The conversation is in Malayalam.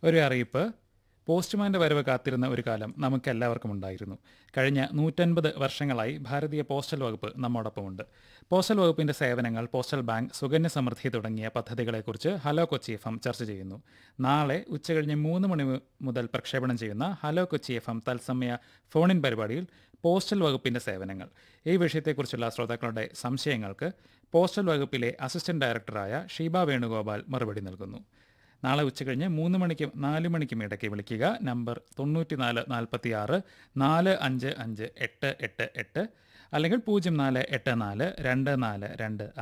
ഒരു അറിയിപ്പ് പോസ്റ്റ്മാൻ്റെ വരവ് കാത്തിരുന്ന ഒരു കാലം നമുക്കെല്ലാവർക്കും ഉണ്ടായിരുന്നു കഴിഞ്ഞ നൂറ്റൻപത് വർഷങ്ങളായി ഭാരതീയ പോസ്റ്റൽ വകുപ്പ് നമ്മോടൊപ്പമുണ്ട് പോസ്റ്റൽ വകുപ്പിൻ്റെ സേവനങ്ങൾ പോസ്റ്റൽ ബാങ്ക് സുകന്യ സമൃദ്ധി തുടങ്ങിയ പദ്ധതികളെക്കുറിച്ച് ഹലോ കൊച്ചി എഫ് എം ചർച്ച ചെയ്യുന്നു നാളെ ഉച്ചകഴിഞ്ഞ് മൂന്ന് മണി മു- മുതൽ പ്രക്ഷേപണം ചെയ്യുന്ന ഹലോ കൊച്ചി എഫ് എം തത്സമയ ഫോണിൻ പരിപാടിയിൽ പോസ്റ്റൽ വകുപ്പിൻ്റെ സേവനങ്ങൾ ഈ വിഷയത്തെക്കുറിച്ചുള്ള ശ്രോതാക്കളുടെ സംശയങ്ങൾക്ക് പോസ്റ്റൽ വകുപ്പിലെ അസിസ്റ്റന്റ് ഡയറക്ടറായ ഷീബ വേണുഗോപാൽ മറുപടി നൽകുന്നു നാളെ ഉച്ചകഴിഞ്ഞ് മൂന്ന് മണിക്കും നാല് മണിക്കും ഇടയ്ക്ക് വിളിക്കുക നമ്പർ തൊണ്ണൂറ്റി നാല് നാൽപ്പത്തി ആറ് നാല് അഞ്ച് അഞ്ച് എട്ട് എട്ട് എട്ട് അല്ലെങ്കിൽ പൂജ്യം നാല് എട്ട് നാല് രണ്ട് നാല് രണ്ട്